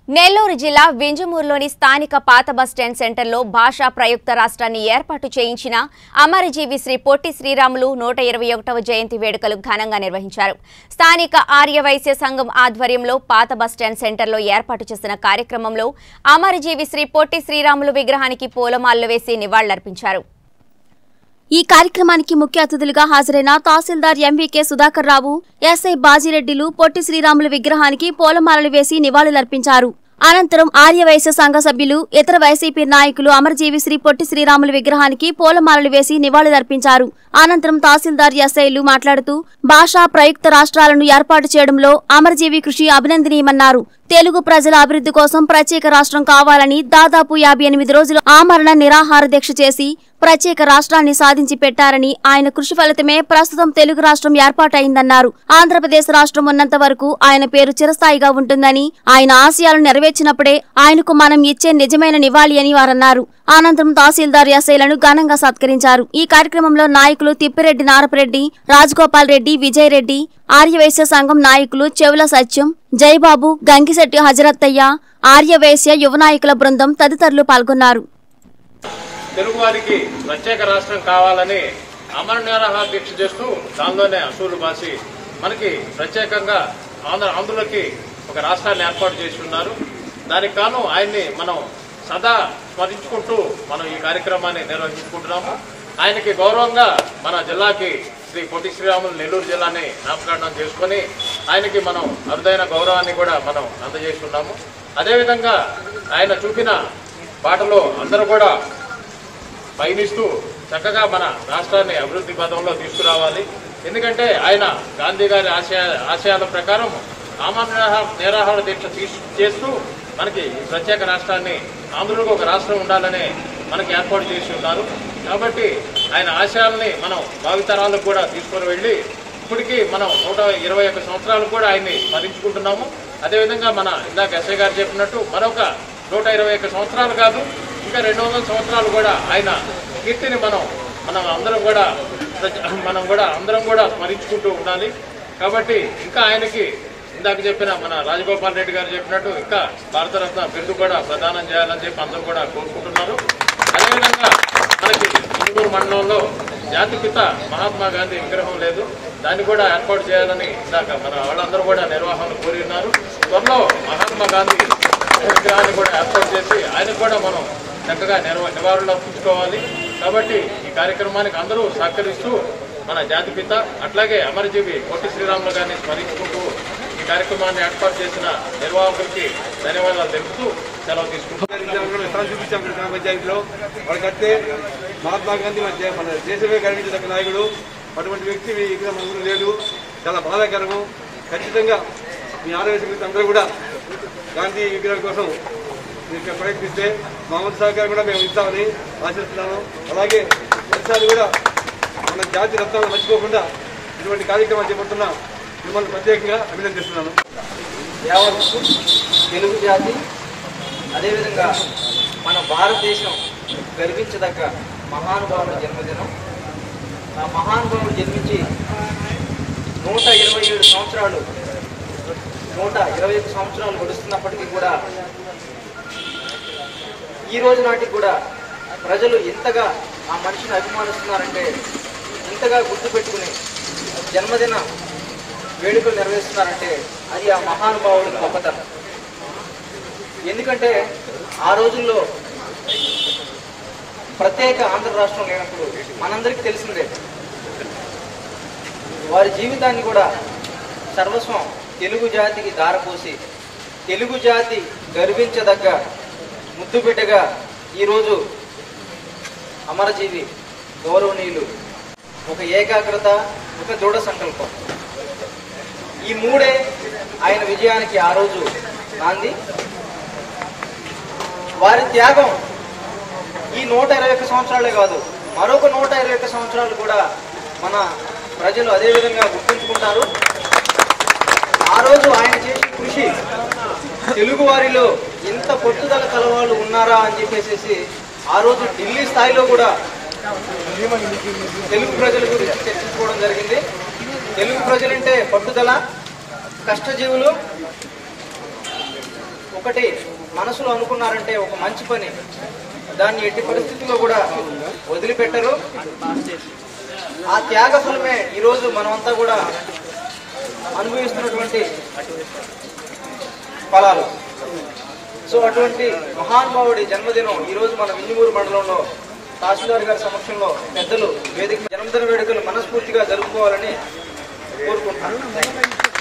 నెల్లూరు జిల్లా వింజమూరులోని స్థానిక పాత బస్టాండ్ సెంటర్లో భాషా ప్రయుక్త రాష్ట్రాన్ని ఏర్పాటు చేయించిన అమరజీవి శ్రీ పొట్టి శ్రీరాములు నూట ఇరవై ఒకటవ జయంతి వేడుకలు ఘనంగా నిర్వహించారు స్థానిక ఆర్యవైశ్య సంఘం ఆధ్వర్యంలో పాత బస్టాండ్ సెంటర్లో ఏర్పాటు చేసిన కార్యక్రమంలో అమరజీవి శ్రీ పొట్టి శ్రీరాములు విగ్రహానికి పూలమాలలు వేసి నివాళులర్పించారు ఈ కార్యక్రమానికి ముఖ్య అతిథులుగా హాజరైన తహసీల్దార్ ఎంవీకే సుధాకర్ రావు ఎస్ఐ బాజిరెడ్డిలు పొట్టి శ్రీరాములు విగ్రహానికి పూలమాలలు వేసి నివాళులర్పించారు అనంతరం ఆర్యవైశ్య సంఘ సభ్యులు ఇతర వైసీపీ నాయకులు అమరజీవి శ్రీ పొట్టి శ్రీరాములు విగ్రహానికి పూలమాలలు వేసి నివాళులర్పించారు అనంతరం తహసీల్దార్ ఎస్ఐలు మాట్లాడుతూ భాషా ప్రయుక్త రాష్ట్రాలను ఏర్పాటు చేయడంలో అమరజీవి కృషి అభినందనీయమన్నారు తెలుగు ప్రజల అభివృద్ధి కోసం ప్రత్యేక రాష్ట్రం కావాలని దాదాపు యాభై ఎనిమిది రోజులు ఆమరణ నిరాహార దీక్ష చేసి ప్రత్యేక రాష్ట్రాన్ని సాధించి పెట్టారని ఆయన కృషి ఫలితమే ప్రస్తుతం తెలుగు రాష్ట్రం ఏర్పాటైందన్నారు ఆంధ్రప్రదేశ్ రాష్ట్రం ఉన్నంత వరకు ఆయన పేరు చిరస్థాయిగా ఉంటుందని ఆయన ఆశయాలు నెరవేర్చినప్పుడే ఆయనకు మనం ఇచ్చే నిజమైన నివాళి అని వారన్నారు అనంతరం తహసీల్దార్ ఎస్ఐలను ఘనంగా సత్కరించారు ఈ కార్యక్రమంలో నాయకులు తిప్పిరెడ్డి నారపరెడ్డి రాజగోపాల్ రెడ్డి విజయ్ రెడ్డి ఆర్యవైశ్య సంఘం నాయకులు చెవుల సత్యం జయబాబు గంగిశెట్టి హజరత్తయ్య ఆర్యవైశ్య యువ నాయకుల బృందం తదితరులు పాల్గొన్నారు తెలుగువారికి ప్రత్యేక రాష్ట్రం కావాలని అమర నిరాహార దీక్ష చేస్తూ దానిలోనే అసూలు బాసి మనకి ప్రత్యేకంగా ఆంధ్ర ఆంధ్రులకి ఒక రాష్ట్రాన్ని ఏర్పాటు చేసి ఉన్నారు దానికి గాను ఆయన్ని మనం సదా స్మరించుకుంటూ మనం ఈ కార్యక్రమాన్ని నిర్వహించుకుంటున్నాము ఆయనకి గౌరవంగా మన జిల్లాకి శ్రీ పొట్టి శ్రీరాములు నెల్లూరు జిల్లాని నామకరణం చేసుకొని ఆయనకి మనం అరుదైన గౌరవాన్ని కూడా మనం అందజేస్తున్నాము అదేవిధంగా ఆయన చూపిన బాటలో అందరూ కూడా పయనిస్తూ చక్కగా మన రాష్ట్రాన్ని అభివృద్ధి పథంలో తీసుకురావాలి ఎందుకంటే ఆయన గాంధీ గారి ఆశయ ఆశయాల ప్రకారం ఆమరణ నిరాహార- నిరాహార దీక్ష తీసు చేస్తూ మనకి ఈ ప్రత్యేక రాష్ట్రాన్ని ఆంధ్రులకు ఒక రాష్ట్రం ఉండాలని మనకి ఏర్పాటు చేసి ఉన్నారు కాబట్టి ఆయన ఆశయాల్ని మనం భావితరాలకు కూడా తీసుకొని వెళ్ళి ఇప్పటికీ మనం నూట ఇరవై ఒక్క సంవత్సరాలు కూడా ఆయన్ని స్మరించుకుంటున్నాము అదేవిధంగా మన ఇందాక ఎస్ఐ గారు చెప్పినట్టు మరొక నూట ఇరవై ఒక్క సంవత్సరాలు కాదు ఇంకా రెండు వందల సంవత్సరాలు కూడా ఆయన కీర్తిని మనం మనం అందరం కూడా మనం కూడా అందరం కూడా స్మరించుకుంటూ ఉండాలి కాబట్టి ఇంకా ఆయనకి ఇందాక చెప్పిన మన రాజగోపాల్ రెడ్డి గారు చెప్పినట్టు ఇంకా భారతరత్న బిరుదు కూడా ప్రదానం చేయాలని చెప్పి అందరూ కూడా కోరుకుంటున్నారు అదేవిధంగా మనకి ఇంగూరు మండలంలో జాతిపిత మహాత్మా గాంధీ విగ్రహం లేదు దాన్ని కూడా ఏర్పాటు చేయాలని ఇందాక మన వాళ్ళందరూ కూడా నిర్వహణ కోరి ఉన్నారు త్వరలో మహాత్మా గాంధీ విగ్రహాన్ని కూడా ఏర్పాటు చేసి ఆయనకు కూడా మనం చక్కగా నిర్వ నివారణలు అర్పించుకోవాలి కాబట్టి ఈ కార్యక్రమానికి అందరూ సహకరిస్తూ మన జాతిపిత అట్లాగే అమరజీవి పొట్టి శ్రీరాములు గారిని స్మరించుకుంటూ ఈ కార్యక్రమాన్ని ఏర్పాటు చేసిన నిర్వాహకులకి ధన్యవాదాలు తెలుపుతూ సెలవు తీసుకుంటున్నాం స్థలం చూపించాం ఇక్కడ గ్రామ పంచాయతీలో వాళ్ళు కడితే మహాత్మా గాంధీ మన దే- మన దేశమే గర్వించదగ్గ నాయకుడు అటువంటి వ్యక్తి మీ ఇక్కడ మన ఊరు లేడు చాలా బాధాకరము ఖచ్చితంగా మీ ఆరోగ్య గురించి అందరూ కూడా గాంధీ విగ్రహం కోసం మీరు ఇక్కడ ప్రయత్నిస్తే మా వంతు సహకారం కూడా మేము ఇస్తామని ఆశిస్తున్నాము అలాగే వర్షాలు కూడా మన జాతి రత్నాలను మర్చిపోకుండా ఇటువంటి కార్యక్రమాలు చేపడుతున్న మిమ్మల్ని ప్రత్యేకంగా అభినందిస్తున్నాను యావత్తు తెలుగు జాతి అదేవిధంగా మన భారతదేశం గర్వించదగ్గ మహానుభావుల జన్మదినం ఆ మహానుభావుడు జన్మించి నూట ఇరవై ఏడు సంవత్సరాలు నూట ఇరవై ఐదు సంవత్సరాలు గడుస్తున్నప్పటికీ కూడా ఈ రోజు నాటికి కూడా ప్రజలు ఎంతగా ఆ మనిషిని అభిమానిస్తున్నారంటే ఇంతగా గుర్తుపెట్టుకుని జన్మదిన వేడుకలు నిర్వహిస్తున్నారంటే అది ఆ మహానుభావుడి గొప్పతనం ఎందుకంటే ఆ రోజుల్లో ప్రత్యేక ఆంధ్ర రాష్ట్రం లేనప్పుడు మనందరికీ తెలిసిందే వారి జీవితాన్ని కూడా సర్వస్వం తెలుగు జాతికి దారపోసి తెలుగు జాతి గర్వించదగ్గ ముద్దుబిడ్డగా ఈరోజు అమరజీవి గౌరవనీయులు ఒక ఏకాగ్రత ఒక దృఢ సంకల్పం ఈ మూడే ఆయన విజయానికి ఆ రోజు నాంది వారి త్యాగం ఈ నూట ఇరవై ఒక్క సంవత్సరాలే కాదు మరొక నూట ఇరవై ఒక్క సంవత్సరాలు కూడా మన ప్రజలు అదే విధంగా గుర్తుంచుకుంటారు ఆ రోజు ఆయన చేసిన కృషి తెలుగు వారిలో ఇంత పట్టుదల కలవాళ్ళు ఉన్నారా అని చెప్పేసి ఆ రోజు ఢిల్లీ స్థాయిలో కూడా తెలుగు ప్రజల గురించి చర్చించుకోవడం జరిగింది తెలుగు ప్రజలంటే పట్టుదల కష్టజీవులు ఒక ఒక్కటి మనసులో అనుకున్నారంటే ఒక మంచి పని దాన్ని ఎట్టి పరిస్థితుల్లో కూడా వదిలిపెట్టరు ఆ త్యాగ ఫలమే ఈరోజు మనమంతా కూడా అనుభవిస్తున్నటువంటి ఫలాలు సో అటువంటి మహానుభావుడి జన్మదినం ఈరోజు మన వింజమూరు మండలంలో తహసీల్దార్ గారి సమక్షంలో పెద్దలు వేదిక జన్మదిన వేడుకలు మనస్ఫూర్తిగా జరుపుకోవాలని కోరుకుంటున్నాను